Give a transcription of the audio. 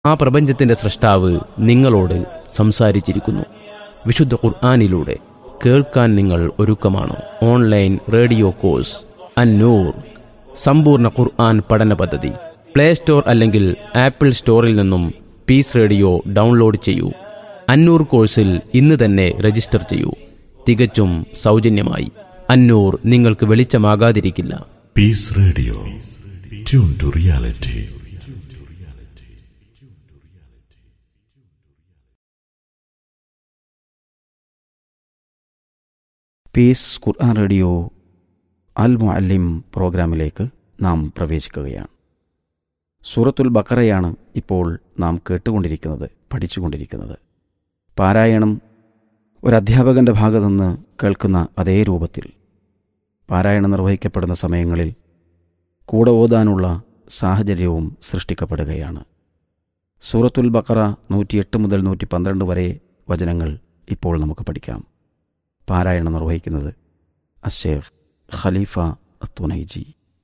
ആ പ്രപഞ്ചത്തിന്റെ സൃഷ്ടാവ് നിങ്ങളോട് സംസാരിച്ചിരിക്കുന്നു വിശുദ്ധ ഖുർആാനിലൂടെ കേൾക്കാൻ നിങ്ങൾ ഒരുക്കമാണോ ഓൺലൈൻ റേഡിയോ കോഴ്സ് അന്നൂർ സമ്പൂർണ്ണ ഖുർആൻ പഠന പദ്ധതി പ്ലേ സ്റ്റോർ അല്ലെങ്കിൽ ആപ്പിൾ സ്റ്റോറിൽ നിന്നും പീസ് റേഡിയോ ഡൗൺലോഡ് ചെയ്യൂ അന്നൂർ കോഴ്സിൽ ഇന്ന് തന്നെ രജിസ്റ്റർ ചെയ്യൂ തികച്ചും സൗജന്യമായി അന്നൂർ നിങ്ങൾക്ക് വെളിച്ചമാകാതിരിക്കില്ല Peace Radio. Tune to reality. Peace ഖുർആൻ റേഡിയോ അൽ മുഅല്ലിം പ്രോഗ്രാമിലേക്ക് നാം പ്രവേശിക്കുകയാണ് സൂറത്തുൽ ബക്കറയാണ് ഇപ്പോൾ നാം കേട്ടുകൊണ്ടിരിക്കുന്നത് പഠിച്ചുകൊണ്ടിരിക്കുന്നത് പാരായണം ഒരു അധ്യാപകൻ്റെ ഭാഗത്തു നിന്ന് കേൾക്കുന്ന അതേ രൂപത്തിൽ പാരായണം നിർവഹിക്കപ്പെടുന്ന സമയങ്ങളിൽ കൂടെ ഓതാനുള്ള സാഹചര്യവും സൃഷ്ടിക്കപ്പെടുകയാണ് സൂറത്തുൽ ബക്കറ നൂറ്റിയെട്ട് മുതൽ നൂറ്റി പന്ത്രണ്ട് വരെ വചനങ്ങൾ ഇപ്പോൾ നമുക്ക് പഠിക്കാം പാരായണം നിർവഹിക്കുന്നത് അഷേഖ് ഖലീഫ അത്തുനൈജി